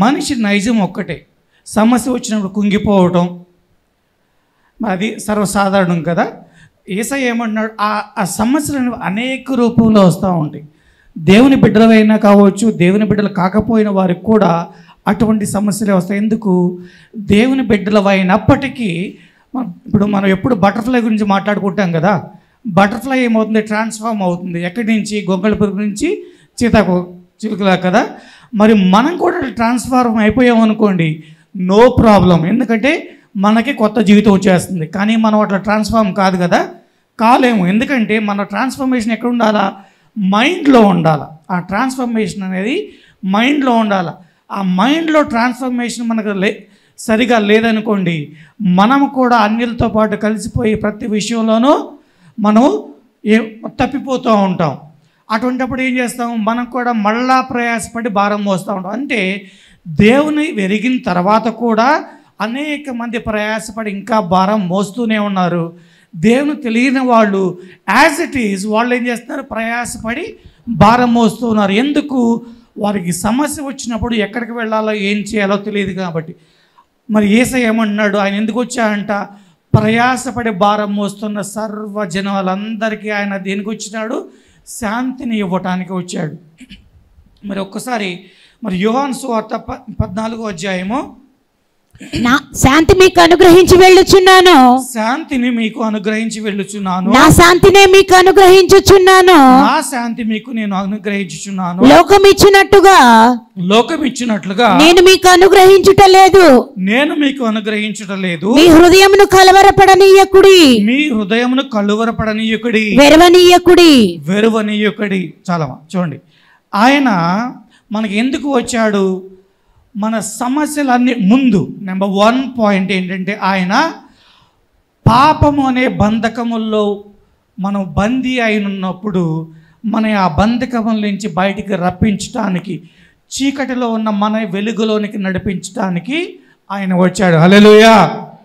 మనిషి నైజం ఒక్కటే సమస్య వచ్చినప్పుడు కుంగిపోవటం మరి అది సర్వసాధారణం కదా ఏసై ఏమంటున్నాడు ఆ ఆ సమస్యలు అనేక రూపంలో వస్తూ ఉంటాయి దేవుని బిడ్డలైనా కావచ్చు దేవుని బిడ్డలు కాకపోయిన వారికి కూడా అటువంటి సమస్యలే వస్తాయి ఎందుకు దేవుని బిడ్డలమైనప్పటికీ మన- ఇప్పుడు మనం ఎప్పుడు బటర్ఫ్లై గురించి మాట్లాడుకుంటాం కదా బటర్ఫ్లై ఏమవుతుంది ట్రాన్స్ఫార్మ్ అవుతుంది ఎక్కడి నుంచి గొంగళి పురుగు నుంచి చీతాకు చిలుకలా కదా మరి మనం కూడా ట్రాన్స్ఫార్మ్ అయిపోయాం అనుకోండి నో ప్రాబ్లం ఎందుకంటే మనకి కొత్త జీవితం వచ్చేస్తుంది కానీ మనం అట్లా ట్రాన్స్ఫార్మ్ కాదు కదా కాలేము ఎందుకంటే మన ట్రాన్స్ఫర్మేషన్ ఎక్కడ ఉండాలా మైండ్లో ఉండాలి ఆ ట్రాన్స్ఫర్మేషన్ అనేది మైండ్లో ఉండాలి ఆ మైండ్లో ట్రాన్స్ఫర్మేషన్ మనకు లే సరిగా లేదనుకోండి మనం కూడా అన్యులతో పాటు కలిసిపోయి ప్రతి విషయంలోనూ మనం ఏ తప్పిపోతూ ఉంటాం అటువంటిప్పుడు ఏం చేస్తాం మనం కూడా మళ్ళా ప్రయాసపడి భారం మోస్తూ ఉంటాం అంటే దేవుని వెరిగిన తర్వాత కూడా అనేక మంది ప్రయాసపడి ఇంకా భారం మోస్తూనే ఉన్నారు దేవుని తెలియని వాళ్ళు యాజ్ ఇట్ ఈజ్ వాళ్ళు ఏం చేస్తున్నారు ప్రయాసపడి భారం మోస్తూ ఉన్నారు ఎందుకు వారికి సమస్య వచ్చినప్పుడు ఎక్కడికి వెళ్ళాలో ఏం చేయాలో తెలియదు కాబట్టి మరి ఏసై ఏమంటున్నాడు ఆయన ఎందుకు వచ్చాడంట ప్రయాసపడి భారం మోస్తున్న సర్వ జనాలందరికీ ఆయన దేనికి వచ్చినాడు శాంతిని ఇవ్వటానికి వచ్చాడు మరి ఒక్కసారి మరి యోహాన్ సువార్త ప పద్నాలుగో అధ్యాయము నా శాంతి మీకు అనుగ్రహించి వెళ్ళుచున్నాను శాంతిని మీకు అనుగ్రహించి వెళ్ళుచున్నాను నా శాంతినే మీకు అనుగ్రహించుచున్నాను నా శాంతి మీకు నేను అనుగ్రహించుచున్నాను లోకం ఇచ్చినట్టుగా లోకం ఇచ్చినట్లుగా నేను మీకు అనుగ్రహించుట లేదు నేను మీకు అనుగ్రహించటం లేదు మీ హృదయమును కలవరపడనీయకుడి మీ హృదయమును కలువరపడనీయకుడి వెరవనీయకుడి వెరువనీయకుడి చాలా చూడండి ఆయన మనకి ఎందుకు వచ్చాడు మన సమస్యలన్నీ ముందు నెంబర్ వన్ పాయింట్ ఏంటంటే ఆయన పాపము అనే బంధకముల్లో మనం బందీ అయినప్పుడు మన ఆ బంధకముల నుంచి బయటికి రప్పించటానికి చీకటిలో ఉన్న మన వెలుగులోనికి నడిపించడానికి ఆయన వచ్చాడు హల్లెలూయా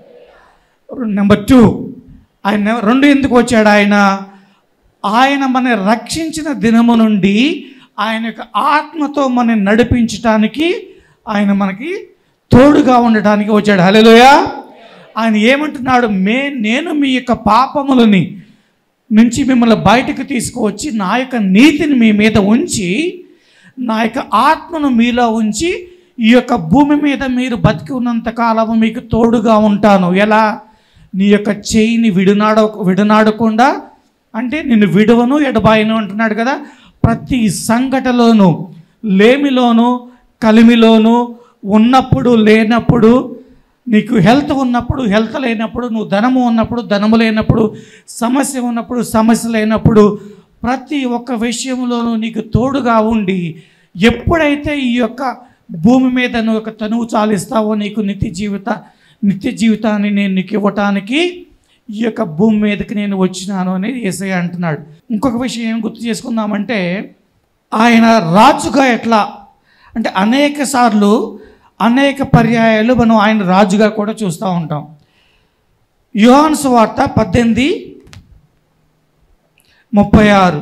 నెంబర్ టూ ఆయన రెండు ఎందుకు వచ్చాడు ఆయన ఆయన మన రక్షించిన దినము నుండి ఆయన యొక్క ఆత్మతో మనం నడిపించటానికి ఆయన మనకి తోడుగా ఉండటానికి వచ్చాడు హలోయ ఆయన ఏమంటున్నాడు మే నేను మీ యొక్క పాపములని నుంచి మిమ్మల్ని బయటకు తీసుకువచ్చి నా యొక్క నీతిని మీ మీద ఉంచి నా యొక్క ఆత్మను మీలో ఉంచి ఈ యొక్క భూమి మీద మీరు బతికి ఉన్నంత కాలము మీకు తోడుగా ఉంటాను ఎలా నీ యొక్క చేయిని విడునాడ విడనాడకుండా అంటే నిన్ను విడవను ఎడబాయను అంటున్నాడు కదా ప్రతి సంఘటలోను లేమిలోను కలిమిలోను ఉన్నప్పుడు లేనప్పుడు నీకు హెల్త్ ఉన్నప్పుడు హెల్త్ లేనప్పుడు నువ్వు ధనము ఉన్నప్పుడు ధనము లేనప్పుడు సమస్య ఉన్నప్పుడు సమస్య లేనప్పుడు ప్రతి ఒక్క విషయంలోనూ నీకు తోడుగా ఉండి ఎప్పుడైతే ఈ యొక్క భూమి మీద నువ్వు ఒక తనువు చాలిస్తావో నీకు నిత్య జీవిత నిత్య జీవితాన్ని నేను నీకు ఇవ్వటానికి ఈ యొక్క భూమి మీదకి నేను వచ్చినాను అనేది ఏసై అంటున్నాడు ఇంకొక విషయం ఏం గుర్తు చేసుకుందామంటే ఆయన రాజుగా ఎట్లా అంటే అనేక సార్లు అనేక పర్యాయాలు మనం ఆయన రాజుగా కూడా చూస్తూ ఉంటాం యోహాను సువార్త పద్దెనిమిది ముప్పై ఆరు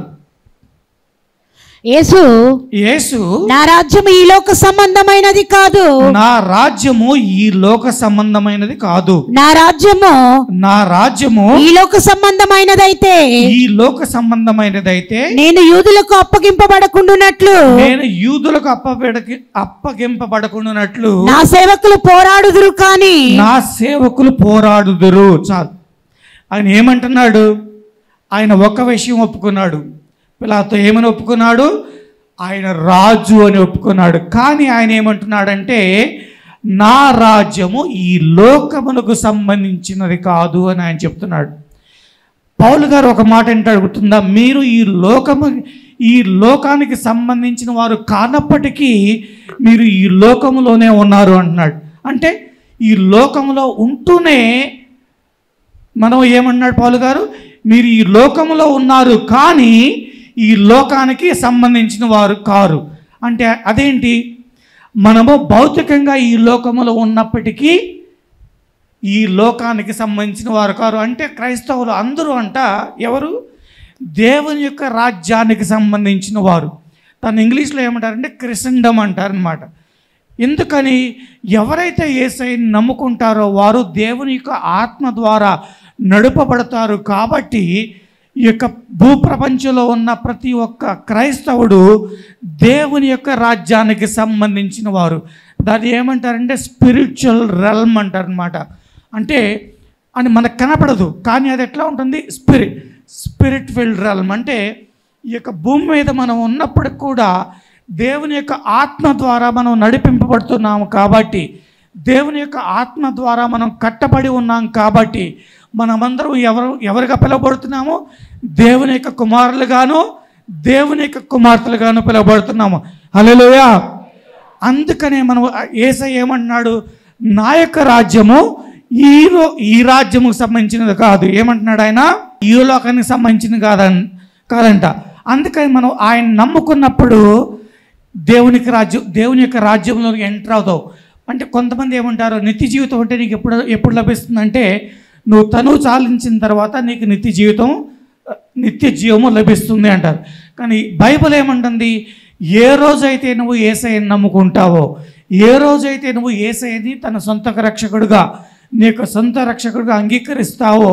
యేసు యేసు నా రాజ్యం ఈ లోక సంబంధమైనది కాదు నా రాజ్యము ఈ లోక సంబంధమైనది కాదు నా రాజ్యము నా రాజ్యము ఈ లోక సంబంధమైనదైతే ఈ లోక సంబంధమైనదైతే నేను యూదులకు అప్పగింపబడకుండునట్లు నేను యూదులకు అప్పబెడకి అప్పగింపబడకుండానట్లు నా సేవకులు పోరాడుదురు కానీ నా సేవకులు పోరాడుదురు చాలు ఆయన ఏమంటున్నాడు ఆయన ఒక విషయం ఒప్పుకున్నాడు పిల్లతో ఏమని ఒప్పుకున్నాడు ఆయన రాజు అని ఒప్పుకున్నాడు కానీ ఆయన ఏమంటున్నాడంటే నా రాజ్యము ఈ లోకమునకు సంబంధించినది కాదు అని ఆయన చెప్తున్నాడు పౌలు గారు ఒక మాట ఏంటో గుర్తుందా మీరు ఈ లోకము ఈ లోకానికి సంబంధించిన వారు కానప్పటికీ మీరు ఈ లోకములోనే ఉన్నారు అంటున్నాడు అంటే ఈ లోకములో ఉంటూనే మనం ఏమన్నాడు పౌలు గారు మీరు ఈ లోకములో ఉన్నారు కానీ ఈ లోకానికి సంబంధించిన వారు కారు అంటే అదేంటి మనము భౌతికంగా ఈ లోకములో ఉన్నప్పటికీ ఈ లోకానికి సంబంధించిన వారు కారు అంటే క్రైస్తవులు అందరూ అంట ఎవరు దేవుని యొక్క రాజ్యానికి సంబంధించిన వారు తను ఇంగ్లీష్లో ఏమంటారంటే క్రిసండమ్ అంటారనమాట ఎందుకని ఎవరైతే ఏసైని నమ్ముకుంటారో వారు దేవుని యొక్క ఆత్మ ద్వారా నడుపబడతారు కాబట్టి ఈ యొక్క భూప్రపంచంలో ఉన్న ప్రతి ఒక్క క్రైస్తవుడు దేవుని యొక్క రాజ్యానికి సంబంధించిన వారు దాన్ని ఏమంటారంటే స్పిరిచువల్ రెల్మ్ అంటారనమాట అంటే అని మనకు కనపడదు కానీ అది ఎట్లా ఉంటుంది స్పిరిట్ స్పిరిట్ ఫిల్డ్ రెల్మ్ అంటే ఈ యొక్క భూమి మీద మనం ఉన్నప్పటికి కూడా దేవుని యొక్క ఆత్మ ద్వారా మనం నడిపింపబడుతున్నాము కాబట్టి దేవుని యొక్క ఆత్మ ద్వారా మనం కట్టబడి ఉన్నాం కాబట్టి మనమందరం ఎవరు ఎవరిగా పిలువబడుతున్నాము దేవుని యొక్క కుమారులుగాను దేవుని యొక్క కుమార్తెలుగాను పిలువబడుతున్నాము హల్లెలూయా అందుకనే మనం ఏసై ఏమంటున్నాడు నా యొక్క రాజ్యము ఈ రో ఈ రాజ్యముకు సంబంధించినది కాదు ఏమంటున్నాడు ఆయన ఈ లోకానికి సంబంధించింది కాదని కాదంట అందుకని మనం ఆయన నమ్ముకున్నప్పుడు దేవునికి రాజ్యం దేవుని యొక్క రాజ్యంలోకి ఎంటర్ అవుతావు అంటే కొంతమంది ఏమంటారు నిత్య జీవితం అంటే నీకు ఎప్పుడు ఎప్పుడు లభిస్తుందంటే నువ్వు తనువు చాలించిన తర్వాత నీకు నిత్య జీవితం నిత్య జీవము లభిస్తుంది అంటారు కానీ బైబిల్ ఏమంటుంది ఏ రోజైతే నువ్వు ఏసైని నమ్ముకుంటావో ఏ రోజైతే నువ్వు ఏసైని తన సొంత రక్షకుడుగా నీకు సొంత రక్షకుడుగా అంగీకరిస్తావో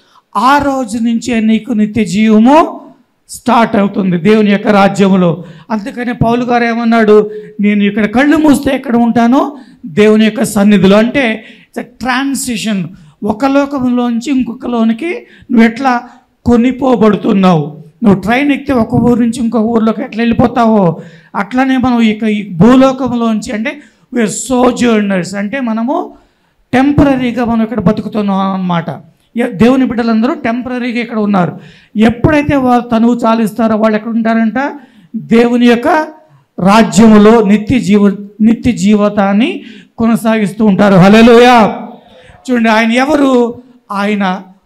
ఆ రోజు నుంచే నీకు నిత్య జీవము స్టార్ట్ అవుతుంది దేవుని యొక్క రాజ్యములో అందుకని పౌలు గారు ఏమన్నాడు నేను ఇక్కడ కళ్ళు మూస్తే ఎక్కడ ఉంటానో దేవుని యొక్క సన్నిధిలో అంటే ఇట్స్ ట్రాన్సిషన్ ఒక లోకంలోంచి ఇంకొక లోనికి నువ్వు ఎట్లా కొనిపోబడుతున్నావు నువ్వు ట్రైన్ ఎక్కితే ఒక ఊరు నుంచి ఇంకొక ఊర్లోకి ఎట్లా వెళ్ళిపోతావో అట్లనే మనం ఇక ఈ భూలోకంలోంచి అంటే వీఆర్ సోజర్నర్స్ అంటే మనము టెంపరీగా మనం ఇక్కడ బతుకుతున్నాం అన్నమాట ఎ- దేవుని బిడ్డలందరూ టెంపరీగా ఇక్కడ ఉన్నారు ఎప్పుడైతే వారు తనువు చాలిస్తారో వాళ్ళు ఎక్కడ ఉంటారంట దేవుని యొక్క రాజ్యములో నిత్య జీవ నిత్య జీవితాన్ని కొనసాగిస్తూ ఉంటారు హలోయా చూడండి ఆయన ఎవరు ఆయన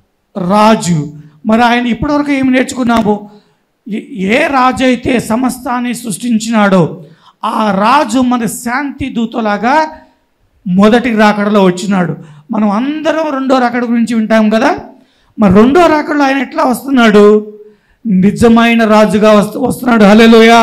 రాజు మరి ఆయన ఇప్పటివరకు ఏమి నేర్చుకున్నాము ఏ- ఏ రాజు అయితే సమస్తాన్ని సృష్టించినాడో ఆ రాజు మన శాంతి దూతలాగా మొదటి రాకడలో వచ్చినాడు మనం అందరం రెండో రాకడ గురించి వింటాం కదా మరి రెండో రాకడలో ఆయన ఎట్లా వస్తున్నాడు నిజమైన రాజుగా వస్తు వస్తున్నాడు హలోయా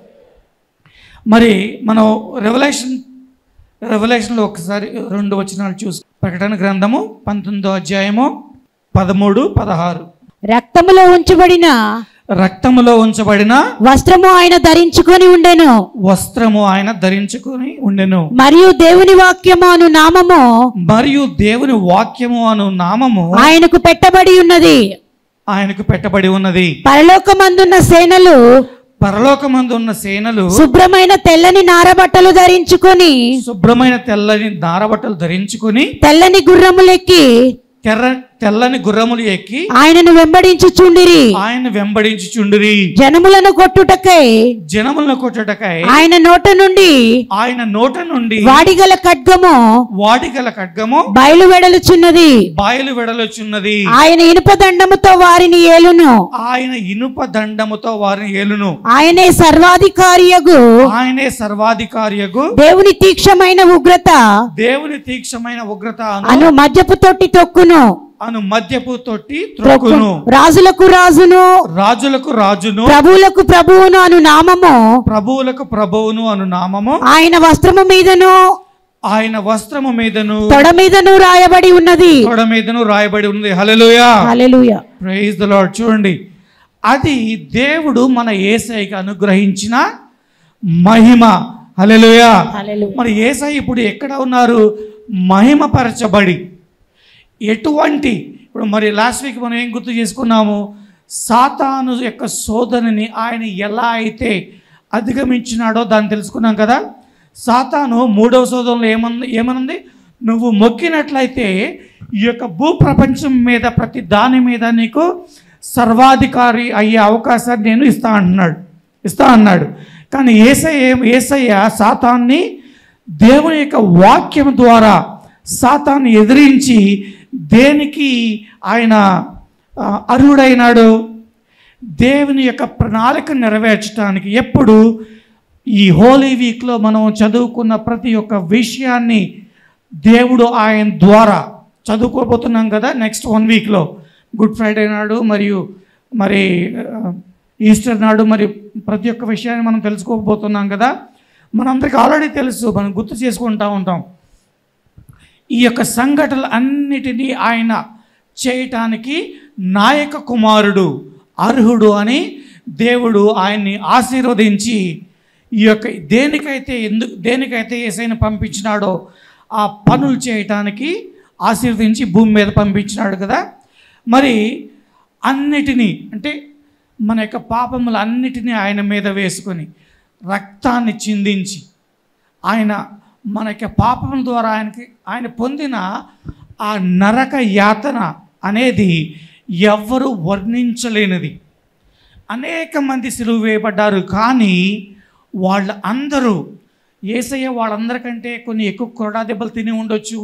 మరి మనం రెవల్యూషన్ రెవల్యూషన్లో ఒకసారి రెండు వచనాలు చూసి ప్రకటన గ్రంథము పంతొమ్మిదో అధ్యాయము పదమూడు పదహారు రక్తములో ఉంచబడిన రక్తములో ఉంచబడిన వస్త్రము ఆయన ధరించుకొని ఉండెను వస్త్రము ఆయన ధరించుకొని ఉండెను మరియు దేవుని వాక్యము అను నామము మరియు దేవుని వాక్యము అను నామము ఆయనకు పెట్టబడి ఉన్నది ఆయనకు పెట్టబడి ఉన్నది పరలోకమందున్న సేనలు పరలోకమందు ఉన్న సేనలు శుభ్రమైన తెల్లని నారబట్టలు ధరించుకొని శుభ్రమైన తెల్లని దారబట్టలు ధరించుకొని తెల్లని గుర్రములెక్కి తెర్ర తెల్లని గుర్రములు ఎక్కి ఆయనను వెంబడించుచుండిరి ఆయన వెంబడించుచుండిరి జనములను కొట్టుటకై జనములను కొట్టుటకై ఆయన నోట నుండి ఆయన నోట నుండి వాడిగల ఖడ్గము వాడిగల ఖడ్గము బయలు వెడలుచున్నది బాయలు వెడలుచున్నది ఆయన ఇనుప దండముతో వారిని ఏలును ఆయన ఇనుప దండముతో వారిని ఏలును ఆయనే సర్వాధికారియగు ఆయనే సర్వాధికారియగు దేవుని తీక్షమైన ఉగ్రత దేవుని తీక్షమైన ఉగ్రత అను- అను మద్యపు తొట్టి తొక్కును అను మద్యపు తొట్టి త్రొక్కును రాజులకు రాజును రాజులకు రాజును ప్రభువులకు ప్రభువును అను నామము ప్రభువులకు ప్రభువును అను నామము ఆయన వస్త్రము మీదను ఆయన వస్త్రము మీదను తొడ మీదను రాయబడి ఉన్నది తొడ మీదను రాయబడి ఉంది hallelujah hallelujah praise the Lord చూడండి అది దేవుడు మన ఏసైకి అనుగ్రహించిన మహిమ హల్లెలూయా హల్లెలూయా మరి ఏసై ఇప్పుడు ఎక్కడ ఉన్నారు మహిమపరచబడి ఎటువంటి ఇప్పుడు మరి లాస్ట్ వీక్ మనం ఏం గుర్తు చేసుకున్నాము సాతాను యొక్క శోధనని ఆయన ఎలా అయితే అధిగమించినాడో దాన్ని తెలుసుకున్నాం కదా సాతాను మూడవ శోధనలో ఏమన్నా ఏమనుంది నువ్వు మొక్కినట్లయితే ఈ యొక్క భూప్రపంచం మీద ప్రతి దాని మీద నీకు సర్వాధికారి అయ్యే అవకాశాన్ని నేను ఇస్తా అంటున్నాడు ఇస్తా అన్నాడు కానీ ఏసయ్య ఏసయ్య సాతాన్ని దేవుని యొక్క వాక్యం ద్వారా సాతాన్ని ఎదిరించి దేనికి ఆయన ఆ, అర్హుడైనాడు దేవుని యొక్క ప్రణాళిక నెరవేర్చడానికి ఎప్పుడు ఈ హోలీ వీక్లో మనం చదువుకున్న ప్రతి ఒక్క విషయాన్ని దేవుడు ఆయన ద్వారా చదువుకోబోతున్నాం కదా నెక్స్ట్ వన్ వీక్లో గుడ్ ఫ్రైడే నాడు మరియు మరి ఆ, ఈస్టర్ నాడు మరి ప్రతి ఒక్క విషయాన్ని మనం తెలుసుకోబోతున్నాం కదా మనందరికీ ఆల్రెడీ తెలుసు మనం గుర్తు చేసుకుంటూ ఉంటాం ఈ యొక్క సంఘటనలు అన్నిటినీ ఆయన చేయటానికి నాయక కుమారుడు అర్హుడు అని దేవుడు ఆయన్ని ఆశీర్వదించి ఈ యొక్క దేనికైతే ఎందుకు దేనికైతే ఏసైనా పంపించినాడో ఆ పనులు చేయటానికి ఆశీర్వదించి భూమి మీద పంపించినాడు కదా మరి అన్నిటినీ అంటే మన యొక్క పాపములు అన్నిటినీ ఆయన మీద వేసుకొని రక్తాన్ని చిందించి ఆయన మన యొక్క పాపం ద్వారా ఆయనకి ఆయన పొందిన ఆ నరక యాతన అనేది ఎవ్వరు వర్ణించలేనిది అనేక మంది సిలువ వేయబడ్డారు కానీ వాళ్ళ అందరూ ఏసయ్య వాళ్ళందరికంటే కొన్ని ఎక్కువ కొరడా దెబ్బలు తిని ఉండొచ్చు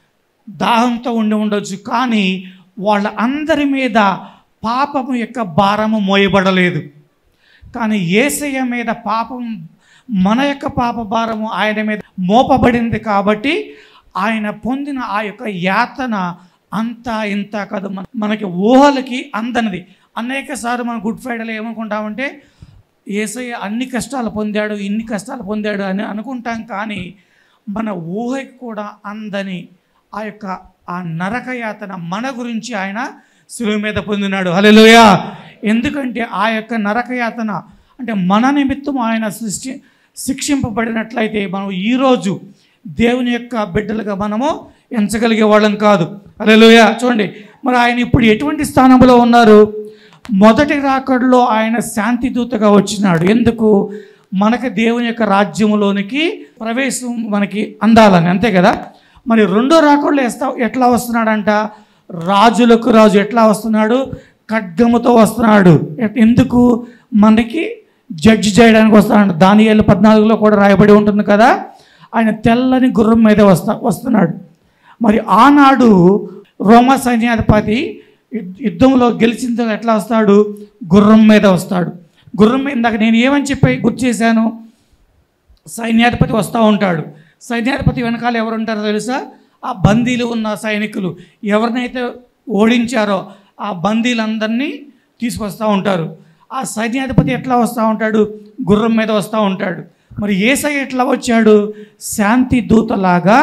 దాహంతో ఉండి ఉండొచ్చు కానీ వాళ్ళ అందరి మీద పాపము యొక్క భారము మోయబడలేదు కానీ ఏసయ్య మీద పాపం మన యొక్క పాప భారము ఆయన మీద మోపబడింది కాబట్టి ఆయన పొందిన ఆ యొక్క యాతన అంతా ఇంత కాదు మన మనకి ఊహలకి అందనిది అనేక సార్లు మనం గుడ్ ఫ్రైడేలో ఏమనుకుంటామంటే ఏసయ్య అన్ని కష్టాలు పొందాడు ఇన్ని కష్టాలు పొందాడు అని అనుకుంటాం కానీ మన ఊహకి కూడా అందని ఆ యొక్క ఆ నరక యాతన మన గురించి ఆయన శిలువ మీద పొందినాడు హల్లెలూయా ఎందుకంటే ఆ యొక్క నరక యాతన అంటే మన నిమిత్తం ఆయన సృష్టి శిక్షింపబడినట్లయితే మనం ఈరోజు దేవుని యొక్క బిడ్డలుగా మనము ఎంచగలిగే వాళ్ళం కాదు హల్లెలూయా చూడండి మరి ఆయన ఇప్పుడు ఎటువంటి స్థానంలో ఉన్నారు మొదటి రాకడలో ఆయన శాంతి దూతగా వచ్చినాడు ఎందుకు మనకి దేవుని యొక్క రాజ్యములోనికి ప్రవేశం మనకి అందాలని అంతే కదా మరి రెండో రాకడలో ఎస్తా ఎట్లా వస్తున్నాడంట రాజులకు రాజు ఎట్లా వస్తున్నాడు ఖడ్గముతో వస్తున్నాడు ఎ- ఎందుకు మనకి జడ్జి చేయడానికి వస్తున్నాడు దానియేలు పద్నాలుగులో కూడా రాయబడి ఉంటుంది కదా ఆయన తెల్లని గుర్రం మీద వస్తా వస్తున్నాడు మరి ఆనాడు రోమా సైన్యాధిపతి యుద్- యుద్ధంలో గెలిచిన తర్వాత ఎట్లా వస్తాడు గుర్రం మీద వస్తాడు గుర్రం మీద ఇందాక నేను ఏమని చెప్పి గుర్తు చేశాను సైన్యాధిపతి వస్తూ ఉంటాడు సైన్యాధిపతి వెనకాల ఎవరు ఉంటారో తెలుసా ఆ బందీలు ఉన్న సైనికులు ఎవరినైతే ఓడించారో ఆ బందీలందరినీ తీసుకొస్తూ ఉంటారు ఆ సైన్యాధిపతి ఎట్లా వస్తూ ఉంటాడు గుర్రం మీద వస్తూ ఉంటాడు మరి ఏసై ఎట్లా వచ్చాడు శాంతి దూతలాగా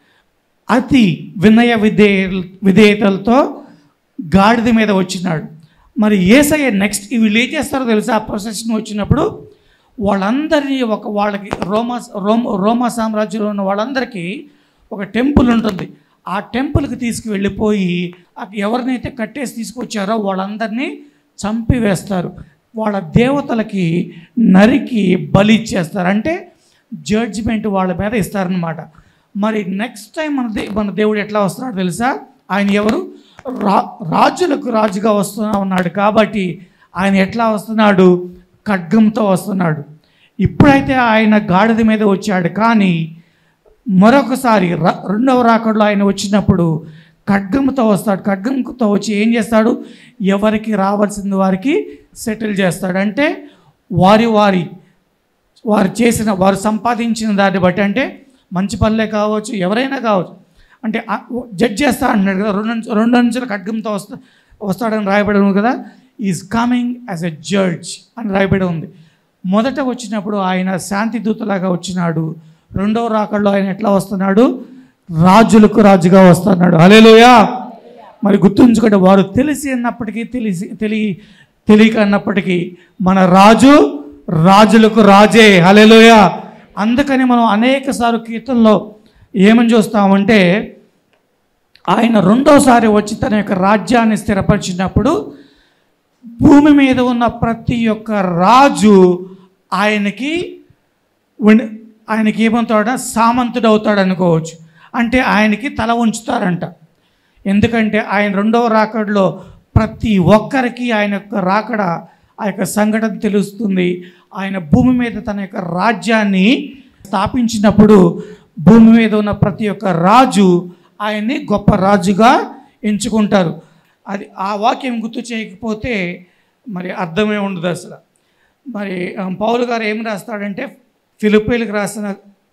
అతి వినయ విధేయ విధేయతలతో గాడిద మీద వచ్చినాడు మరి ఏసయ్య నెక్స్ట్ వీళ్ళు ఏం చేస్తారో తెలుసా ఆ ప్రొసెషన్ వచ్చినప్పుడు వాళ్ళందరినీ ఒక వాళ్ళకి రోమా రోమ రోమా సామ్రాజ్యంలో ఉన్న వాళ్ళందరికీ ఒక టెంపుల్ ఉంటుంది ఆ టెంపుల్కి తీసుకువెళ్ళిపోయి అక్కడ ఎవరినైతే కట్టేసి తీసుకొచ్చారో వాళ్ళందరినీ చంపివేస్తారు వాళ్ళ దేవతలకి నరికి బలి ఇచ్చేస్తారు అంటే జడ్జిమెంట్ వాళ్ళ మీద ఇస్తారనమాట మరి నెక్స్ట్ టైం మన దే మన దేవుడు ఎట్లా వస్తున్నాడు తెలుసా ఆయన ఎవరు రా రాజులకు రాజుగా వస్తున్నా ఉన్నాడు కాబట్టి ఆయన ఎట్లా వస్తున్నాడు ఖడ్గంతో వస్తున్నాడు ఇప్పుడైతే ఆయన గాడిద మీద వచ్చాడు కానీ మరొకసారి ర- రెండవ రాకడలో ఆయన వచ్చినప్పుడు ఖడ్గంతో వస్తాడు ఖడ్గంతో వచ్చి ఏం చేస్తాడు ఎవరికి రావాల్సింది వారికి సెటిల్ చేస్తాడు అంటే వారి వారి వారు చేసిన వారు సంపాదించిన దాన్ని బట్టి అంటే మంచి పనులే కావచ్చు ఎవరైనా కావచ్చు అంటే జడ్జ్ చేస్తా అంటున్నాడు కదా రెండు అంచె- రెండు అంచెల ఖడ్గంతో వస్తా వస్తాడని రాయబడి ఉంది కదా is coming as a judge అని రాయబడి ఉంది మొదట వచ్చినప్పుడు ఆయన శాంతి దూతలాగా వచ్చినాడు రెండవ రాకడలో ఆయన ఎట్లా వస్తున్నాడు రాజులకు రాజుగా వస్తున్నాడు హలేలుయా మరి గుర్తుంచుకోండి వారు తెలిసి అన్నప్పటికీ తెలిసి తెలియ తెలియక అన్నప్పటికీ మన రాజు రాజులకు రాజే హలేలుయ అందుకని మనం అనేక సార్లు కీర్తనలో ఏమని చూస్తామంటే ఆయన రెండోసారి వచ్చి తన యొక్క రాజ్యాన్ని స్థిరపరిచినప్పుడు భూమి మీద ఉన్న ప్రతి ఒక్క రాజు ఆయనకి ఉండి ఆయనకి ఏమవుతాడ సామంతుడు అవుతాడు అనుకోవచ్చు అంటే ఆయనకి తల ఉంచుతారంట ఎందుకంటే ఆయన రెండవ రాకడలో ప్రతి ఒక్కరికి ఆయన యొక్క రాకడ ఆ యొక్క సంఘటన తెలుస్తుంది ఆయన భూమి మీద తన యొక్క రాజ్యాన్ని స్థాపించినప్పుడు భూమి మీద ఉన్న ప్రతి ఒక్క రాజు ఆయన్ని గొప్ప రాజుగా ఎంచుకుంటారు అది ఆ వాక్యం గుర్తు చేయకపోతే మరి అర్థమే ఉండదు అసలు మరి ఆ, పౌలు గారు ఏం రాస్తాడంటే ఫిలిపీలకు రాసిన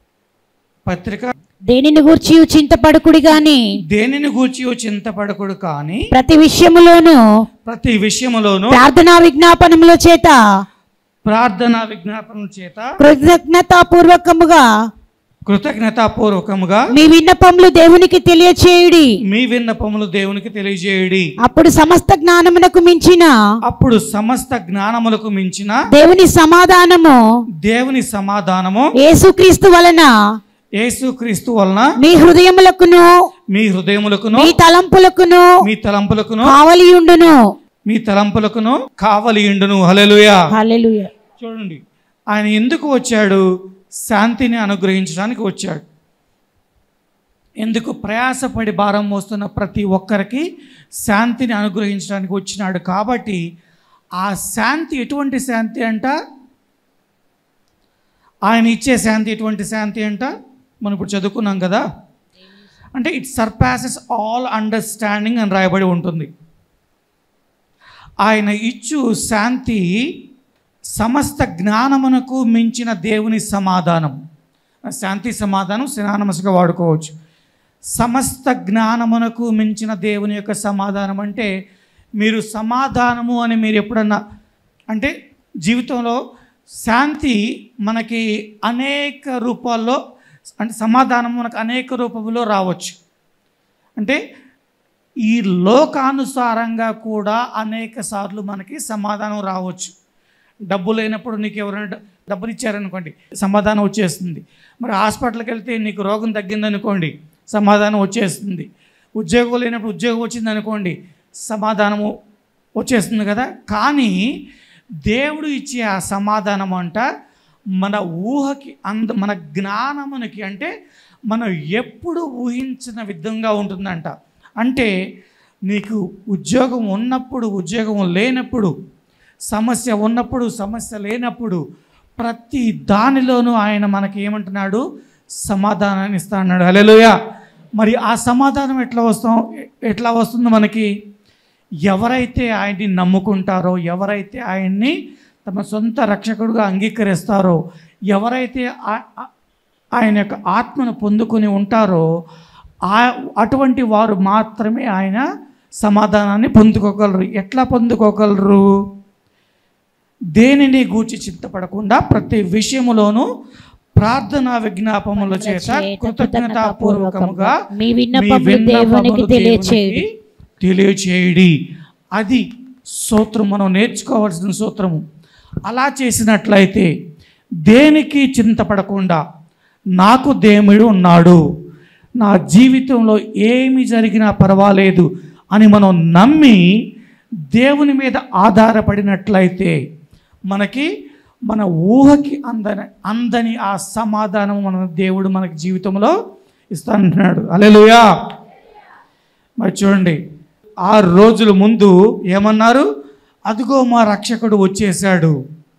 పత్రిక దేనిని గూర్చి చింతపడుకుడి గాని దేనిని గూర్చి చింతపడకుడు కానీ ప్రతి విషయములోను ప్రతి విషయములోనూ ప్రార్థనా విజ్ఞాపనముల చేత ప్రార్థనా విజ్ఞాపనల చేత కృతజ్ఞతాపూర్వకముగా కృతజ్ఞతాపూర్వకముగా మీ విన్నపములు దేవునికి తెలియచేయుడి మీ విన్నపములు దేవునికి తెలియజేయుడి అప్పుడు సమస్త జ్ఞానమునకు మించిన అప్పుడు సమస్త జ్ఞానములకు మించిన దేవుని సమాధానము దేవుని సమాధానము యేసుక్రీస్తు వలన యేసుక్రీస్తు వలన మీ హృదయములకును మీ హృదయములకును మీ తలంపులకును మీ తలంపులకును కావలియుండును మీ తలంపులకును కావలియుండును హల్లెలూయా హల్లెలూయా చూడండి ఆయన ఎందుకు వచ్చాడు శాంతిని అనుగ్రహించడానికి వచ్చాడు ఎందుకు ప్రయాసపడి భారం మోస్తున్న ప్రతి ఒక్కరికి శాంతిని అనుగ్రహించడానికి వచ్చినాడు కాబట్టి ఆ శాంతి ఎటువంటి శాంతి అంట ఆయన ఇచ్చే శాంతి ఎటువంటి శాంతి అంట మనం ఇప్పుడు చదువుకున్నాం కదా అంటే ఇట్ సర్పాసెస్ ఆల్ అండర్స్టాండింగ్ అని రాయబడి ఉంటుంది ఆయన ఇచ్చు శాంతి సమస్త జ్ఞానమునకు మించిన దేవుని సమాధానం శాంతి సమాధానం సినానమస్గా వాడుకోవచ్చు సమస్త జ్ఞానమునకు మించిన దేవుని యొక్క సమాధానం అంటే మీరు సమాధానము అని మీరు ఎప్పుడన్నా అంటే జీవితంలో శాంతి మనకి అనేక రూపాల్లో అంటే సమాధానం మనకు అనేక రూపంలో రావచ్చు అంటే ఈ లోకానుసారంగా కూడా అనేక సార్లు మనకి సమాధానం రావచ్చు డబ్బు లేనప్పుడు నీకు ఎవరైనా డ- డబ్బులు ఇచ్చారనుకోండి సమాధానం వచ్చేస్తుంది మరి హాస్పిటల్కి వెళ్తే నీకు రోగం తగ్గిందనుకోండి సమాధానం వచ్చేస్తుంది ఉద్యోగం లేనప్పుడు ఉద్యోగం వచ్చింది అనుకోండి సమాధానము వచ్చేస్తుంది కదా కానీ దేవుడు ఇచ్చే ఆ సమాధానం అంట మన ఊహకి అంద మన జ్ఞానమునికి అంటే మనం ఎప్పుడు ఊహించిన విధంగా ఉంటుందంట అంటే నీకు ఉద్యోగం ఉన్నప్పుడు ఉద్యోగం లేనప్పుడు సమస్య ఉన్నప్పుడు సమస్య లేనప్పుడు ప్రతి దానిలోనూ ఆయన మనకి ఏమంటున్నాడు సమాధానాన్ని ఇస్తా అన్నాడు హల్లెలూయా మరి ఆ సమాధానం ఎట్లా వస్తాం ఎట్లా వస్తుందో మనకి ఎవరైతే ఆయన్ని నమ్ముకుంటారో ఎవరైతే ఆయన్ని తమ సొంత రక్షకుడుగా అంగీకరిస్తారో ఎవరైతే ఆ- ఆ- ఆయన యొక్క ఆత్మను పొందుకొని ఉంటారో ఆ అటువంటి వారు మాత్రమే ఆయన సమాధానాన్ని పొందుకోగలరు ఎట్లా పొందుకోగలరు దేనిని గూర్చి చింతపడకుండా ప్రతి విషయములోనూ ప్రార్థనా విజ్ఞాపముల చేత కృతజ్ఞతాపూర్వకముగా మీ మీ విన్నపములు విన్నపములు దేవునికి తెలియచేయుడి దేవునికి తెలియచేయుడి అది సూత్రం మనం నేర్చుకోవాల్సిన సూత్రము అలా చేసినట్లయితే దేనికి చింతపడకుండా నాకు దేవుడు ఉన్నాడు నా జీవితంలో ఏమి జరిగినా పర్వాలేదు అని మనం నమ్మి దేవుని మీద ఆధారపడినట్లయితే మనకి మన ఊహకి అందని అందని ఆ సమాధానం మన దేవుడు మనకి జీవితంలో ఇస్తానంటున్నాడు అలెలుయా మరి చూడండి ఆరు రోజుల ముందు ఏమన్నారు అదిగో మా రక్షకుడు వచ్చేసాడు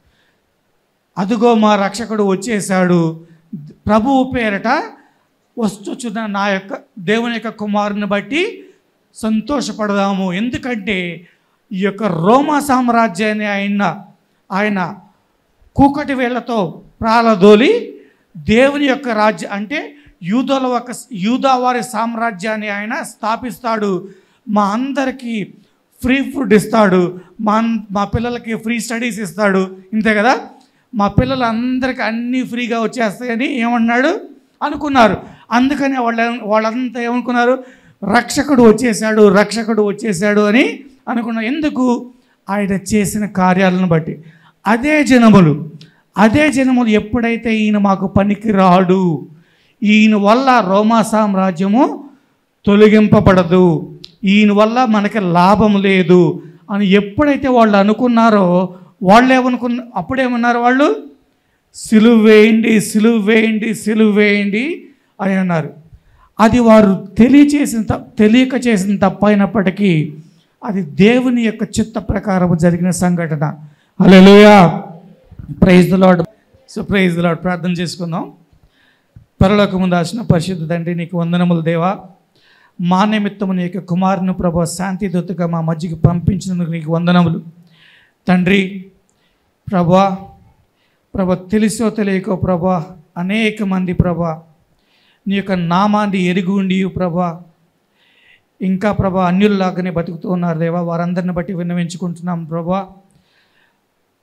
అదిగో మా రక్షకుడు వచ్చేసాడు ప్రభువు పేరట వస్తుచున్న నా యొక్క దేవుని యొక్క కుమారుని బట్టి సంతోషపడదాము ఎందుకంటే ఈ యొక్క రోమా సామ్రాజ్యాన్ని ఆయన ఆయన కూకటి వేళ్లతో ప్రాలదోలి దేవుని యొక్క రాజ్య అంటే యూదుల ఒక యూదా వారి సామ్రాజ్యాన్ని ఆయన స్థాపిస్తాడు మా అందరికీ ఫ్రీ ఫుడ్ ఇస్తాడు మా అన్- మా పిల్లలకి ఫ్రీ స్టడీస్ ఇస్తాడు ఇంతే కదా మా పిల్లలందరికీ అన్నీ ఫ్రీగా వచ్చేస్తాయని ఏమన్నాడు అనుకున్నారు అందుకని వాళ్ళ వాళ్ళంతా ఏమనుకున్నారు రక్షకుడు వచ్చేసాడు రక్షకుడు వచ్చేసాడు అని అనుకున్నారు ఎందుకు ఆయన చేసిన కార్యాలను బట్టి అదే జనములు అదే జనములు ఎప్పుడైతే ఈయన మాకు పనికి రాడు ఈయన వల్ల రోమా సామ్రాజ్యము తొలగింపబడదు ఈయన వల్ల మనకి లాభం లేదు అని ఎప్పుడైతే వాళ్ళు అనుకున్నారో వాళ్ళు ఏమనుకున్న అప్పుడేమన్నారు వాళ్ళు సిలువ వేయండి సిలువ వేయండి సిలువ వేయండి అని అన్నారు అది వారు తెలియచేసిన త- తెలియక చేసిన తప్పు అయినప్పటికీ అది దేవుని యొక్క చిత్త ప్రకారం జరిగిన సంఘటన hallelujah praise the Lord so praise the Lord ప్రార్థన చేసుకుందాం పరలోకము దాచిన పరిశుద్ధ తండ్రి నీకు వందనములు దేవా మా నిమిత్తము నీ యొక్క కుమారుని ప్రభా శాంతి దూతగా మా మధ్యకి పంపించినందుకు నీకు వందనములు తండ్రి ప్రభా ప్రభ తెలుసో తెలియకో ప్రభా అనేక మంది ప్రభా నీ యొక్క నామాన్ని ఎరిగి ఉండి ప్రభా ఇంకా ప్రభా అన్యుల్లాగానే బతుకుతూ ఉన్నారు దేవా వారందరిని బట్టి విన్నవించుకుంటున్నాం ప్రభా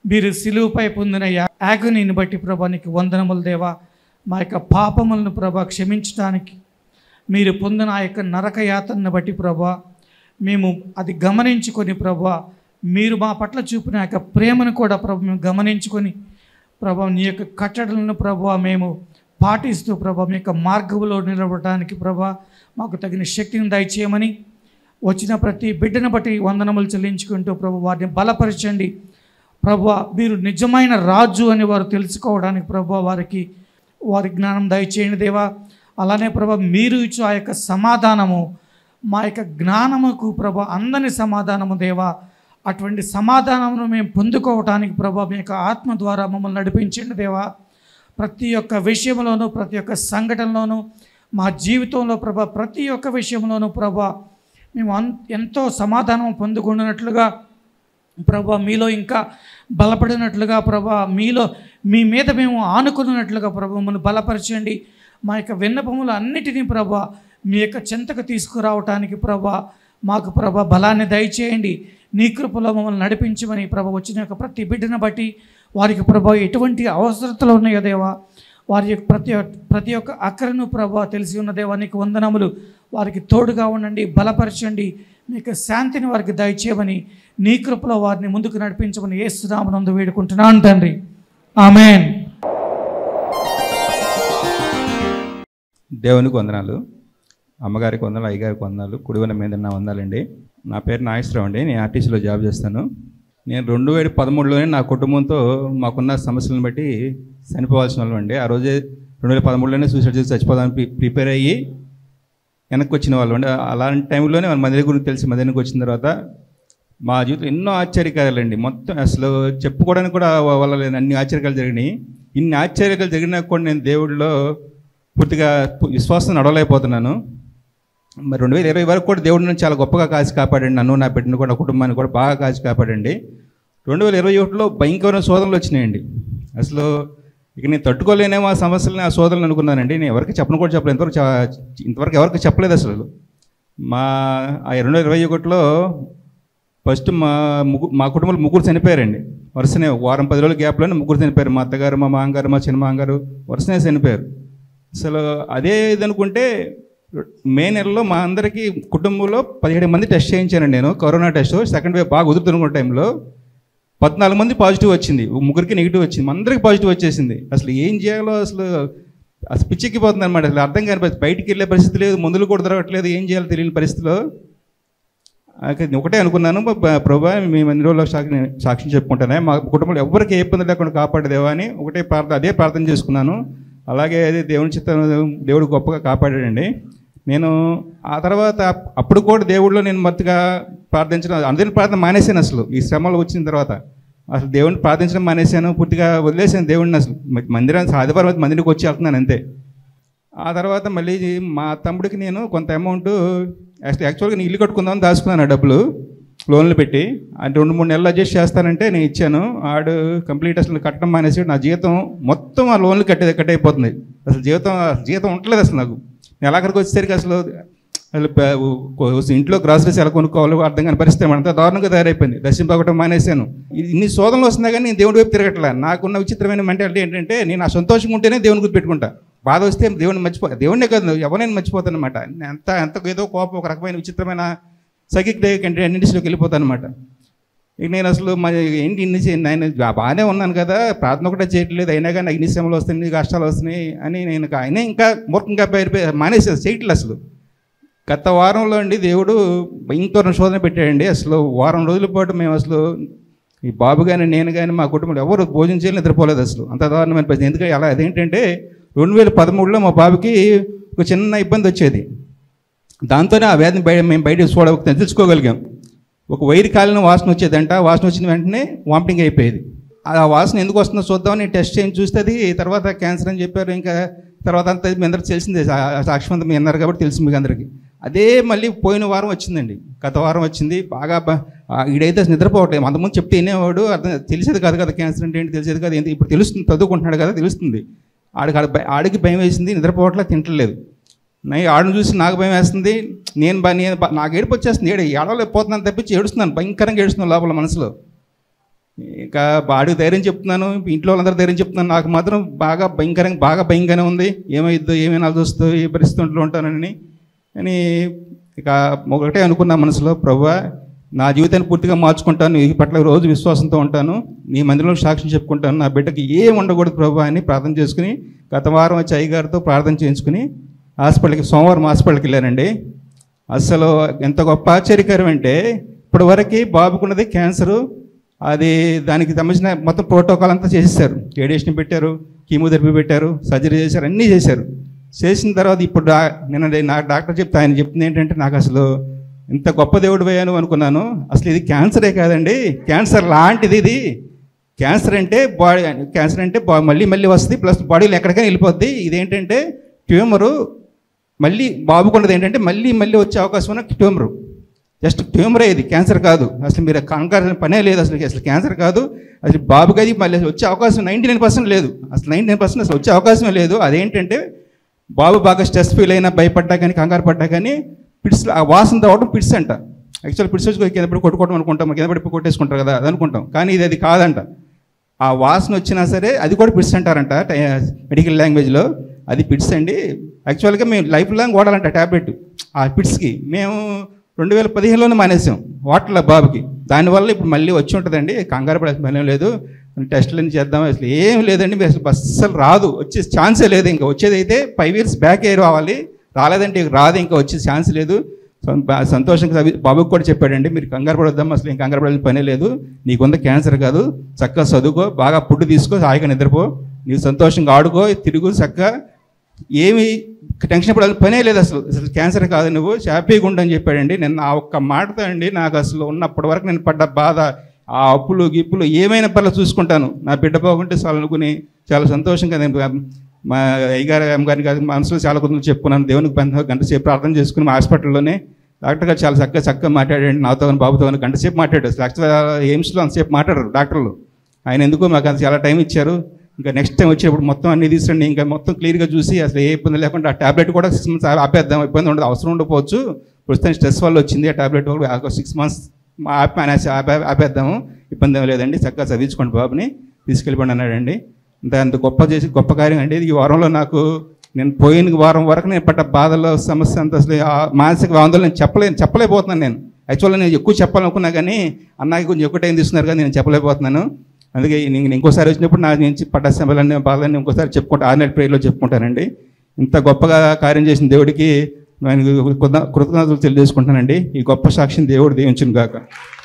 మీరు సిలువుపై పొందిన యా- యాగనీని బట్టి ప్రభా నీకు వందనములు దేవా మా యొక్క పాపములను ప్రభా క్షమించడానికి మీరు పొందిన ఆ యొక్క నరక యాతనను బట్టి ప్రభా మేము అది గమనించుకొని ప్రభా మీరు మా పట్ల చూపిన ఆ యొక్క ప్రేమను కూడా ప్రభు మేము గమనించుకొని ప్రభా నీ యొక్క కట్టడలను ప్రభా మేము పాటిస్తూ ప్రభా మీ యొక్క మార్గంలో నిలబడటానికి ప్రభా మాకు తగిన శక్తిని దయచేయమని వచ్చిన ప్రతి బిడ్డను బట్టి వందనములు చెల్లించుకుంటూ ప్రభు వారిని బలపరచండి ప్రభు మీరు నిజమైన రాజు అని వారు తెలుసుకోవడానికి ప్రభు వారికి వారి జ్ఞానం దయచేయండి దేవా అలానే ప్రభు మీరు ఇచ్చు ఆ యొక్క సమాధానము మా యొక్క జ్ఞానముకు ప్రభు అందని సమాధానము దేవా అటువంటి సమాధానమును మేము పొందుకోవటానికి ప్రభు మీ యొక్క ఆత్మ ద్వారా మమ్మల్ని నడిపించండి దేవా ప్రతి ఒక్క విషయంలోనూ ప్రతి ఒక్క సంఘటనలోనూ మా జీవితంలో ప్రభా ప్రతి ఒక్క విషయంలోనూ ప్రభా మేము అన్ ఎంతో సమాధానం పొందుకున్నట్లుగా ప్రభా మీలో ఇంకా బలపడినట్లుగా ప్రభా మీలో మీ మీద మేము ఆనుకున్నట్లుగా ప్రభా మమ్మల్ని బలపరచండి మా యొక్క విన్నపములు అన్నిటినీ ప్రభా మీ యొక్క చెంతకు తీసుకురావటానికి ప్రభా మాకు ప్రభా బలాన్ని దయచేయండి నీ కృపలో మమ్మల్ని నడిపించమని ప్రభా వచ్చిన యొక్క ప్రతి బిడ్డను బట్టి వారికి ప్రభా ఎటువంటి అవసరతలు ఉన్నాయో దేవా వారి యొక్క ప్రతి ఒక్క- ప్రతి ఒక్క అక్కరను ప్రభా తెలిసి ఉన్న దేవా నీకు వందనములు వారికి తోడుగా ఉండండి బలపరచండి మీ యొక్క శాంతిని వారికి దయచేయమని నీ కృపలో వారిని ముందుకు నడిపించమని ఏసునామనందు వేడుకుంటున్నాను తండ్రి ఆమెన్ దేవునికి వందనాలు అమ్మగారికి వందనాలు అయ్యగారికి వందనాలు కుడివన మీద నా వందనాలండి నా పేరు నాగేశ్వరరావు అండి నేను ఆర్టీసీలో జాబ్ చేస్తాను నేను రెండు వేల పదమూడులోనే నా కుటుంబంతో మాకున్న సమస్యలను బట్టి చనిపోవాల్సిన వాళ్ళం అండి ఆ రోజే రెండు వేల పదమూడులోనే సూసైడ్ చేసి చచ్చిపోదామని ప్రి- ప్రిపేర్ అయ్యి వెనక్కి వచ్చిన వాళ్ళు అండి అలాంటి టైంలోనే మన మదిరి గురించి తెలిసి మదిరికి వచ్చిన తర్వాత మా జీవితంలో ఎన్నో ఆశ్చర్యకార్యాలండి మొత్తం అసలు చెప్పుకోవడానికి కూడా వల్ల లేని అన్ని ఆశ్చర్యకాలు జరిగినాయి ఇన్ని ఆశ్చర్యకాలు జరిగినా కూడా నేను దేవుడిలో పూర్తిగా పు- విశ్వాసం నడవలేకపోతున్నాను మరి రెండు వేల ఇరవై వరకు కూడా దేవుడు నన్ను చాలా గొప్పగా కాచి కాపాడండి నన్ను నా బిడ్డను కూడా నా కుటుంబాన్ని కూడా బాగా కాచి కాపాడండి రెండు వేల ఇరవై ఒకటిలో భయంకరమైన శోధనలు వచ్చినాయండి అసలు ఇక నేను తట్టుకోలేనేమో ఆ సమస్యలని ఆ శోధనలు అనుకున్నానండి నేను ఎవరికి చెప్పను కూడా చెప్పలేదు ఇంతవరకు చ- ఇంతవరకు ఎవరికి చెప్పలేదు అసలు మా ఆ రెండు వేల ఇరవై ఒకటిలో ఫస్ట్ మా ముగ్గురు మా కుటుంబంలో ముగ్గురు చనిపోయారండి వరుసనే వారం పది రోజుల గ్యాప్లోనే ముగ్గురు చనిపోయారు మా అత్తగారు మా మామగారు మా చిన్న మామగారు వరుసనే చనిపోయారు అసలు అదే ఇది అనుకుంటే మే నెలలో మా అందరికీ కుటుంబంలో పదిహేడు మంది టెస్ట్ చేయించానండి నేను కరోనా టెస్ట్ సెకండ్ వేవ్ బాగా కుదురుతున్న టైంలో పద్నాలుగు మంది పాజిటివ్ వచ్చింది ముగ్గురికి నెగిటివ్ వచ్చింది మా అందరికి పాజిటివ్ వచ్చేసింది అసలు ఏం చేయాలో అసలు అసలు పిచ్చెక్కిపోతుంది అనమాట అసలు అర్థం కాని పరిస్థితి బయటికి వెళ్ళే పరిస్థితి లేదు మందులు కూడా దొరకట్లేదు ఏం చేయాలో తెలియని పరిస్థితిలో అయితే నేను ఒకటే అనుకున్నాను బ- ప్రభా మేము ఎన్ని రోజులు సాక్షి సాక్ష్యం చెప్పుకుంటానే మా కుటుంబంలో ఎవరికి ఏ ఇబ్బంది లేకుండా కాపాడదేవా అని ఒకటే ప్రార్థన అదే ప్రార్థన చేసుకున్నాను అలాగే అదే దేవుని చిత్తం దేవుడు గొప్పగా కాపాడాడండి నేను ఆ తర్వాత అప్పుడు కూడా దేవుడిలో నేను మత్తుగా ప్రార్థించడం అందరిని ప్రార్థన మానేశాను అసలు ఈ శ్రమలు వచ్చిన తర్వాత అసలు దేవుడిని ప్రార్థించడం మానేశాను పూర్తిగా వదిలేసాను దేవుడిని అసలు మ- మందిరానికి ఆదివారం అయితే మందిరికి వచ్చి వెళ్తున్నాను అంతే ఆ తర్వాత మళ్ళీ మా తమ్ముడికి నేను కొంత అమౌంట్ యాక్చువల్గా నేను ఇల్లు కట్టుకుందామని దాచుకున్నాను ఆ డబ్బులు లోన్లు పెట్టి అది రెండు మూడు నెలలు అడ్జస్ట్ చేస్తానంటే నేను ఇచ్చాను ఆడు కంప్లీట్ అసలు కట్టడం మానేసి నా జీతం మొత్తం ఆ లోన్లు కట్టే కట్ అయిపోతుంది అసలు జీవితం జీతం ఉండలేదు అసలు నాకు నెలాఖరికి వచ్చేసరికి అసలు అసలు ప- కొ- ఇంట్లో గ్రాసరీస్ ఎలా కొనుక్కోవాలో అర్థం కాని పరిస్థితి అంతా దారుణంగా తయారైపోయింది దర్శింపకటం మానేశాను ఇ- ఇన్ని శోధనలు వస్తున్నా కానీ నేను దేవుడి వైపు తిరగట్లే నాకున్న విచిత్రమైన మెంటాలిటీ ఏంటంటే నేను ఆ సంతోషంగా ఉంటేనే దేవుని గుర్తు పెట్టుకుంటా బాధ వస్తే దేవుడిని మర్చిపో దేవుడినే కాదు ఎవరైనా మర్చిపోతాను అనమాట ఎంత ఎంత ఏదో కోపం ఒక రకమైన విచిత్రమైన సైకిక్ టెండెన్సీలోకి వెళ్ళిపోతాను అనమాట ఇక నేను అసలు మా ఏంటి ఇన్ని చే- నేను బా- బాగానే ఉన్నాను కదా ప్రార్థన ఒకటే చేయట్లేదు అయినా కానీ నాకు ఇన్ని శ్రమలు వస్తున్నాయి ఇన్ని కష్టాలు వస్తున్నాయి అని నేను ఆయన ఇంకా మూర్ఖంగా పేరు మానేసేది చేయట్లేదు అసలు గత వారంలో అండి దేవుడు భయంకర శోధన పెట్టాడండి అసలు వారం రోజుల పాటు మేము అసలు ఈ బాబు కానీ నేను కానీ మా కుటుంబంలో ఎవరు భోజనం చేయాలని నిద్రపోలేదు అసలు అంత దారుణమైన పరిస్థితి ఎందుకంటే అలా అదేంటంటే రెండు వేల పదమూడులో మా బాబుకి ఒక చిన్న ఇబ్బంది వచ్చేది దాంతోనే ఆ వ్యాధిని బయట మేము బయట చూడ తెలుసుకోగలిగాం ఒక వైరు కాలిన వాసన వచ్చేదంట వాసన వచ్చిన వెంటనే వామిటింగ్ అయిపోయేది ఆ వాసన ఎందుకు వస్తుందో చూద్దామని టెస్ట్ చేయించి చూస్తే అది తర్వాత క్యాన్సర్ అని చెప్పారు ఇంకా తర్వాత అంతా మీ అందరికి తెలిసిందే సా- సాక్షిమంత మీ అన్నారు కాబట్టి తెలుసు మీకు అందరికీ అదే మళ్ళీ పోయిన వారం వచ్చిందండి గత వారం వచ్చింది బాగా బ- ఆ ఈడైతే అసలు నిద్రపోవట్లేదు అంతకుముందు చెప్తే వినేవాడు అర్థం తెలిసేది కాదు కదా క్యాన్సర్ అంటే ఏంటి తెలిసేది కాదు ఏంటి ఇప్పుడు తెలుస్తుంది చదువుకుంటున్నాడు కదా తెలుస్తుంది ఆడికి ఆడ భయ- ఆడికి భయం వేసింది నిద్రపోవట్లేదు తింటలేదు నై ఆడను చూసి నాకు భయం వేస్తుంది నేను బా నేను బా- నాకు ఏడుపు వచ్చేస్తుంది ఏడు ఏడవలేకపోతున్నాను తప్పించి ఏడుస్తున్నాను భయంకరంగా ఏడుస్తున్నాను లోపల మనసులో ఇంకా బాడీ ధైర్యం చెప్తున్నాను ఇంట్లో వాళ్ళందరూ ధైర్యం చెప్తున్నాను నాకు మాత్రం బాగా భయంకరంగా బాగా భయంగానే ఉంది ఏమైద్దో ఏమైనా వస్తుందో ఏ పరిస్థితుల్లో ఉంటానని అని ఇక ఒకటే అనుకున్నా మనసులో ప్రభా నా జీవితాన్ని పూర్తిగా మార్చుకుంటాను ఈ పట్ల రోజు విశ్వాసంతో ఉంటాను నీ మందిరంలో సాక్ష్యం చెప్పుకుంటాను నా బిడ్డకి ఏం ఉండకూడదు ప్రభా అని ప్రార్థన చేసుకుని గత వారం వచ్చి అయ్యగారితో ప్రార్థన చేయించుకుని హాస్పిటల్కి సోమవారం హాస్పిటల్కి వెళ్ళానండి అసలు ఎంత గొప్ప ఆశ్చర్యకరం అంటే ఇప్పటివరకు బాబుకున్నది క్యాన్సరు అది దానికి సంబంధించిన మొత్తం ప్రోటోకాల్ అంతా చేసేసారు రేడియేషన్ పెట్టారు కీమోథెరపీ పెట్టారు సర్జరీ చేశారు అన్నీ చేశారు చేసిన తర్వాత ఇప్పుడు డా- నిన్న డే- నాకు డాక్టర్ చెప్తే ఆయన చెప్తుంది ఏంటంటే నాకు అసలు ఇంత గొప్ప దేవుడు పోయాను అనుకున్నాను అసలు ఇది క్యాన్సరే కాదండి క్యాన్సర్ లాంటిది ఇది క్యాన్సర్ అంటే బాడీ క్యాన్సర్ అంటే బా- మళ్ళీ మళ్ళీ వస్తుంది ప్లస్ బాడీలో ఎక్కడికైనా వెళ్ళిపోద్ది ఇదేంటంటే ట్యూమరు మళ్ళీ బాబుకున్నది ఏంటంటే మళ్ళీ మళ్ళీ వచ్చే అవకాశం ఉన్న ట్యూమరు జస్ట్ ట్యూమరే ఇది క్యాన్సర్ కాదు అసలు మీరు కంగారు పనే లేదు అసలు అసలు క్యాన్సర్ కాదు అసలు బాబుకి అది మళ్ళీ వచ్చే అవకాశం నైంటీ నైన్ పర్సెంట్ లేదు అసలు నైంటీ నైన్ పర్సెంట్ అసలు వచ్చే అవకాశమే లేదు అదేంటంటే బాబు బాగా స్ట్రెస్ ఫీల్ అయినా భయపడ్డా కానీ కంగారు పడ్డా కానీ పిట్స్ ఆ వాసన రావడం పిట్స్ అంట యాక్చువల్ పిట్స్ వచ్చి కింద పడి కొట్టుకోవడం అనుకుంటాం కింద పడి కొట్టేసుకుంటారు కదా అది అనుకుంటాం కానీ ఇది అది కాదంట ఆ వాసన వచ్చినా సరే అది కూడా పిట్స్ అంటారంట టై- మెడికల్ లాంగ్వేజ్లో అది పిట్స్ అండి యాక్చువల్గా మేము లైఫ్ లాంగ్ వాడాలంట ట్యాబ్లెట్ ఆ పిట్స్కి మేము రెండు వేల పదిహేనులోనే మానేసాం వాటర్ల బాబుకి దానివల్ల ఇప్పుడు మళ్ళీ వచ్చి ఉంటుందండి కంగారు పడాల్సిన పని ఏం లేదు టెస్టులు చేద్దాం అసలు ఏం లేదండి మీరు అసలు అస్సలు రాదు వచ్చే ఛాన్సే లేదు ఇంకా వచ్చేది అయితే ఫైవ్ ఇయర్స్ బ్యాక్ ఏ రావాలి రాలేదంటే ఇక రాదు ఇంకా వచ్చే ఛాన్స్ లేదు సం- బా- సంతోషంగా సవి- బాబుకి కూడా చెప్పాడండి మీరు కంగారు పడొద్దాం అసలు ఏం కంగారు పడాల్సిన పనే లేదు నీకుంద క్యాన్సర్ కాదు చక్కగా చదువుకో బాగా ఫుడ్ తీసుకో హాయిగా నిద్రపో నీవు సంతోషంగా ఆడుకో తిరుగు చక్కగా ఏమి టెన్షన్ పడాల్సిన పనే లేదు అసలు అసలు క్యాన్సర్ కాదు నువ్వు హ్యాపీగా ఉండని చెప్పాడండి నేను ఆ ఒక్క మాటతో అండి నాకు అసలు ఉన్నప్పటి వరకు నేను పడ్డ బాధ ఆ అప్పులు గిప్పులు ఏమైనా పర్లేదు చూసుకుంటాను నా బిడ్డ బాగుంటే చాలు అనుకుని చాలా సంతోషంగా నేను మా అయ్యగారు అమ్మగారిని కాదు మనసులో చాలా కొంచెం చెప్పుకున్నాను దేవునికి బంధ గంట సేపు ప్రార్థన చేసుకుని మా హాస్పిటల్లోనే డాక్టర్ గారు చాలా చక్కగా చక్కగా మాట్లాడండి నాతో కానీ బాబుతో కానీ గంట సేపు మాట్లాడారు అసలు యాక్చువల్గా ఎయిమ్స్లో అంతసేపు మాట్లాడరు డాక్టర్లు ఆయన ఎందుకో మాకు అంత చాలా టైం ఇచ్చారు ఇంకా నెక్స్ట్ టైం వచ్చేటప్పుడు మొత్తం అన్ని తీసుకురండి ఇంకా మొత్తం క్లియర్గా చూసి అసలు ఏ ఇబ్బంది లేకుండా ఆ టాబ్లెట్ కూడా సిక్స్ మంత్స్ ఆపేద్దాం ఇబ్బంది ఉండదు అవసరం ఉండకపోవచ్చు ప్రస్తుతం స్ట్రెస్ వల్ల వచ్చింది ఆ టాబ్లెట్ కూడా సిక్స్ మంత్స్ ఆపి అనేసి ఆపే ఆపేద్దాము ఇబ్బంది ఏం లేదండి చక్కగా చదివించుకోండి బాబుని తీసుకెళ్ళిపోండి అన్నాడండి అంత అంత గొప్ప చేసి గొప్ప కార్యం అండి ఈ వారంలో నాకు నేను పోయిన వారం వరకు నేను పడ్డ బాధలో సమస్య అంత అసలు ఆ మానసిక ఆందోళన నేను చెప్పలేను చెప్పలేకపోతున్నాను నేను యాక్చువల్గా నేను ఎక్కువ చెప్పాలనుకున్నా కానీ అన్నకి కొంచెం ఎక్కువ టైం తీసుకున్నారు కానీ నేను చెప్పలేకపోతున్నాను అందుకే నేను ఇంకోసారి వచ్చినప్పుడు నా నుంచి పడ్డ శ్రమలన్నీ బాధలన్నీ ఇంకోసారి చెప్పుకుంటా ఆర్నెట్ ప్రేయర్లో చెప్పుకుంటానండి ఇంత గొప్పగా కార్యం చేసిన దేవుడికి నేను కృతజ్ఞతలు తెలియజేసుకుంటానండి ఈ గొప్ప సాక్షిని దేవుడు దీవించును గాక